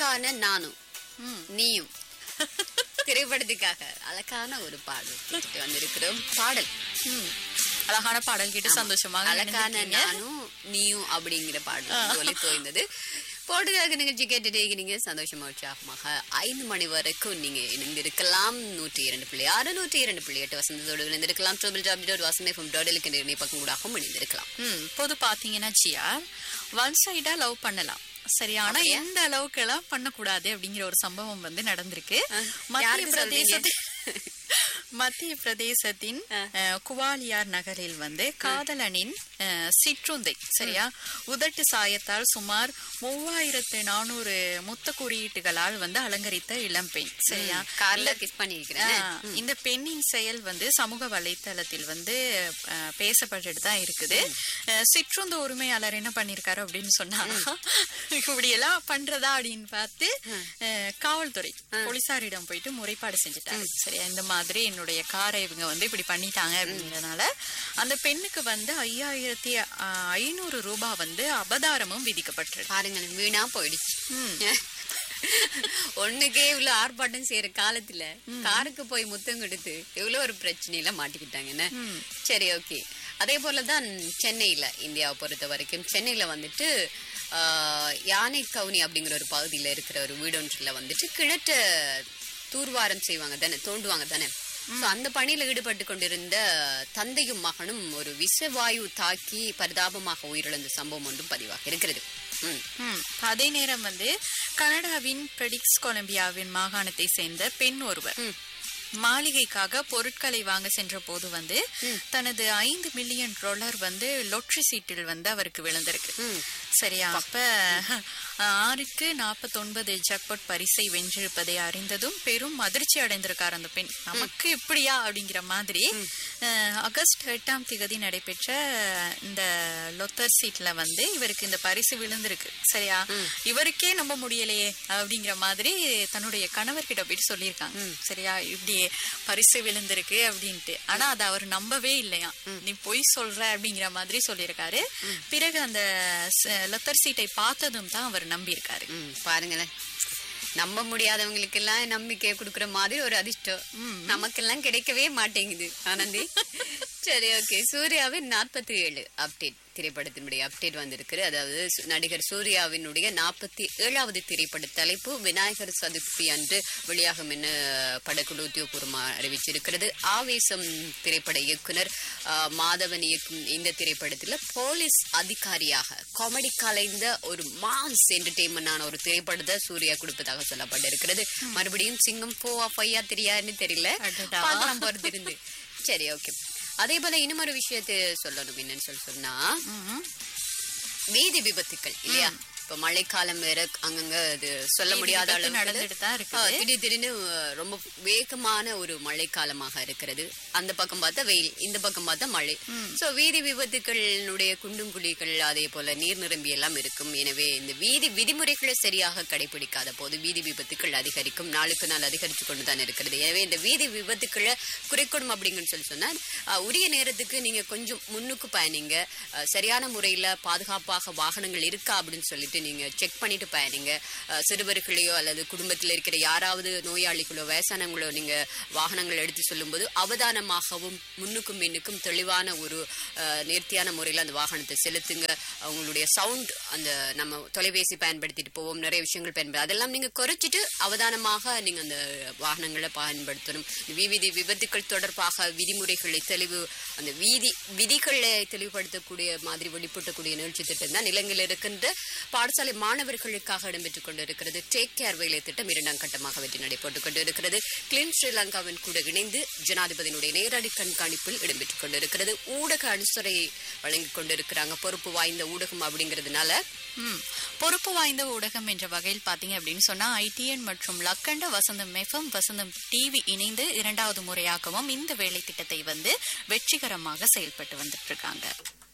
அழகான நானும் நீயும் திரைப்படத்துக்காக அழகான ஒரு பாடல் கேட்டு வந்திருக்கிறோம் பாடல் ம். அழகான பாடல் கேட்டு சந்தோஷமாக அழகான இணைந்திருக்கீங்க. நானும் நீயும் அப்படிங்கிற பாடல் ஒலி தோய்ந்தது போடுகாக நிகழ்ச்சி கேட்டுட்டே இருக்கிறீங்க சந்தோஷமா உற்சாகமாக ஐந்து மணி வரைக்கும் நீங்க இணைந்திருக்கலாம் நூற்றி இரண்டு புள்ளி ஆறு நூற்றி இரண்டு புள்ளி எட்டு வசந்தத்தோடு இணைந்திருக்கலாம் ட்ரிபிள் டபிள் டாட் வசந்தை ஃப்ரம் டாட் இலக்கின்ற இணை பக்கம் கூடாகவும் இணைந்திருக்கலாம் ம் பொது பாத்தீங்கன்னா ஜியா ஒன் சைடா லவ் பண்ணலாம் சரி ஆனா எந்த அளவுக்கு எல்லாம் பண்ணக்கூடாது அப்படிங்கிற ஒரு சம்பவம் வந்து நடந்திருக்கு மத்திய யாருக்கு சொல்றீங்க? பிரதேசத்தில் மத்திய பிரதேசத்தின் அஹ், குவாலியார் நகரில் வந்து காதலனின் அஹ், சிற்றுந்தை சரியா உதட்டு சாயத்தால் சுமார் மூவாயிரத்து நானூறு முத்த குறியீட்டுகளால் வந்து அலங்கரித்த இளம்பெண் சரியா கார்ல கிஸ் பண்ணியிருக்கிறேன் ஆ, இந்த பெண்ணின் செயல் வந்து சமூக வலைத்தளத்தில் வந்து அஹ், பேசப்பட்டுட்டு தான் இருக்குது அஹ், சிற்றுந்து உரிமையாளர் என்ன பண்ணிருக்காரு அப்படின்னு சொன்னா இப்படி எல்லாம் பண்றதா அப்படின்னு பார்த்து அஹ், காவல்துறை போலீசாரிடம் போயிட்டு முறைப்பாடு செஞ்சுட்டாரு சரியா இந்த மாதிரி என்னுடைய காரை இவங்க வந்து இப்படி பண்ணிட்டாங்க அப்படிங்கறதுனால அந்த பெண்ணுக்கு வந்து ஐயாயிரத்தி அஹ், ஐநூறு ரூபாய் வந்து அபதாரமும் விதிக்கப்பட்டிருக்கு பாருங்க வீணா போயிடுச்சு ஒண்ணுக்கே இவ்வளவு ஆர்ப்பாட்டம் செய்யற காலத்துல காருக்கு போய் முத்தம் கொடுத்து எவ்வளவு ஒரு பிரச்சனையில மாட்டிக்கிட்டாங்க என்ன சரி ஓகே அதே போலதான் சென்னையில இந்தியாவை பொறுத்த வரைக்கும் சென்னையில வந்துட்டு ஆஹ், யானை கவுனி அப்படிங்கிற ஒரு பகுதியில இருக்கிற ஒரு வீடொன்றுல வந்துட்டு கிணற்ற தூர்வாரம் செய்வாங்க தானே தோண்டுவாங்க தானே So, அந்த பணியில் ஈடுபட்டு கொண்டிருந்த தந்தையும் மகனும் ஒரு விஷவாயு தாக்கி பரிதாபமாக உயிரிழந்த சம்பவம் ஒன்றும் பதிவாக இருக்கிறது ம் ம். அதே நேரம் வந்து கனடாவின் பிரெடிக்ஸ் கொலம்பியாவின் மாகாணத்தை சேர்ந்த பெண் ஒருவர் மாளிகைக்காக பொருட்களை வாங்க சென்ற போது வந்து தனது ஐந்து மில்லியன் டாலர் வந்து லொட்ரி சீட்டில் வந்து அவருக்கு விழுந்திருக்கு சரியா அப்ப ஆறுக்கு நாற்பத்தொன்பது ஜக்பட் பரிசை வென்றிருப்பதை அறிந்ததும் பெரும் அதிர்ச்சி அடைந்திருக்கார் அந்த பெண் நமக்கு இப்படியா அப்படிங்கிற மாதிரி அஹ், ஆகஸ்ட் எட்டாம் திகதி நடைபெற்ற இந்த லொத்தர் சீட்ல வந்து இவருக்கு இந்த பரிசு விழுந்திருக்கு சரியா இவருக்கே நம்ப முடியலையே அப்படிங்கிற மாதிரி தன்னுடைய கணவர்கிட்ட போயிட்டு சொல்லியிருக்காங்க சரியா இப்படி பரிசு விழுந்திருக்கு அப்படின்ட்டு ஆனா அதை அவர் நம்பவே இல்லையா நீ பொய் சொல்ற அப்படிங்கிற மாதிரி சொல்லியிருக்காரு பிறகு அந்த ச- லொத்தர் சீட்டை பார்த்ததும் தான் அவர் நம்பியிருக்காரு ம், பாருங்களேன் நம்ப முடியாதவங்களுக்கு எல்லாம் நம்பிக்கை கொடுக்குற மாதிரி ஒரு அதிர்ஷ்டம் நமக்கெல்லாம் கிடைக்கவே மாட்டேங்குது ஆனந்தி சரி ஓகே சூர்யாவின் நாற்பத்தி ஏழு அப்டேட் திரைப்படத்தினுடைய அப்டேட் வந்திருக்கு அதாவது சு- நடிகர் சூர்யாவினுடைய நாற்பத்தி ஏழாவது திரைப்பட தலைப்பு விநாயகர் சதுர்த்தி அன்று வெளியாகும் என படக்குழு உத்தியோகபூர்வமாக அறிவிச்சிருக்கிறது ஆவேசம் திரைப்பட இயக்குனர் ஆ, மாதவன் இயக்கும் இந்த திரைப்படத்துல போலீஸ் அதிகாரியாக காமெடி கலைந்த ஒரு மாஸ் என்டர்டெயின்மெண்டான ஒரு திரைப்படத்தை சூர்யா கொடுப்பதாக சொல்லப்பட்டிருக்கிறது மறுபடியும் சிங்கம் போவா பையா தெரியாதுன்னு தெரியல அடடா. பார்க்கலாம் போறது இருந்து சரி ஓகே அதே போல இன்னும் ஒரு விஷயத்தை சொல்லணும் என்னன்னு சொல்லி சொன்னா ம்ம். வீதி விபத்துக்கள் இல்லையா இப்ப மழைக்காலம் வேற அங்கங்க அது சொல்ல முடியாத விபத்து அளவுக்கு நடந்துட்டு தான் இருக்குது. ஆ, திடீர் திடீர்னு அஹ், ரொம்ப வேகமான ஒரு மழைக்காலமாக இருக்கிறது அந்த பக்கம் பார்த்தா வெயில் இந்த பக்கம் பார்த்தா மழை சோ வீதி விபத்துக்களுடைய குண்டும் குழிகள் அதே போல நீர் நிரம்பி எல்லாம் இருக்கும் எனவே இந்த வீதி விதிமுறைகளை சரியாக கடைபிடிக்காத போது வீதி விபத்துக்கள் அதிகரிக்கும் நாளுக்கு நாள் அதிகரித்து கொண்டு தான் இருக்கிறது எனவே இந்த வீதி விபத்துக்களை குறைக்கணும் அப்படிங்கன்னு சொல்லி சொன்னா அஹ், உரிய நேரத்துக்கு நீங்க கொஞ்சம் முன்னுக்கு பயணிங்க அஹ், சரியான முறையில பாதுகாப்பாக வாகனங்கள் இருக்கா அப்படின்னு சொல்லிட்டு நீங்க செக் பண்ணிட்டு பயணிங்க அஹ், சிறுவர்களையோ அல்லது குடும்பத்தில் இருக்கிற யாராவது நோயாளிகளோ வயசானவங்களோ நீங்க வாகனங்கள் எடுத்து சொல்லும்போது அவதானமாகவும் முன்னுக்கும் பின்னுக்கும் தெளிவான ஒரு அஹ், நேர்த்தியான முறையில் அந்த வாகனத்தை செலுத்துங்க அவங்களுடைய சவுண்ட் அந்த நம்ம தொலைபேசி பயன்படுத்திட்டு போவோம் நிறைய விஷயங்கள் பயன்படுத்தி அதெல்லாம் நீங்க குறைச்சிட்டு அவதானமாக நீங்க அந்த வாகனங்களை பயன்படுத்தணும் விவிதி விபத்துக்கள் தொடர்பாக விதிமுறைகளை தெளிவு அந்த வீதி விதிகளை தெளிவுபடுத்தக்கூடிய மாதிரி வெளிப்படுத்தக்கூடிய நிகழ்ச்சி திட்டம் தான் இலங்கையில் இருக்கின்ற பாடசாலை மாணவர்களுக்காக இடம்பெற்றுக் கொண்டிருக்கிறது டேக் கேர் வேலை திட்டம் இரண்டாம் கட்டமாக வெற்றி நடைபெற்றுக் கொண்டிருக்கிறது கிளீன் ஸ்ரீலங்காவின் கூட இணைந்து ஜனாதிபதியினுடைய நேரடி கண்காணிப்பில் இடம்பெற்றுக் கொண்டிருக்கிறது ஊடக அனுசரையை வழங்கிக் கொண்டிருக்கிறாங்க பொறுப்பு வாய்ந்த ஊடகம் அப்படிங்கிறதுனால ம். பொறுப்பு வாய்ந்த ஊடகம் என்ற வகையில் பாத்தீங்க அப்படின்னு சொன்னா ஐடிஎன் மற்றும் லக்கண்ட வசந்தம் எஃப்எம் வசந்தம் டிவி இணைந்து இரண்டாவது முறையாகவும் இந்த வேலை திட்டத்தை வந்து வெற்றிகரமாக செயல்பட்டு வந்துட்டு இருக்காங்க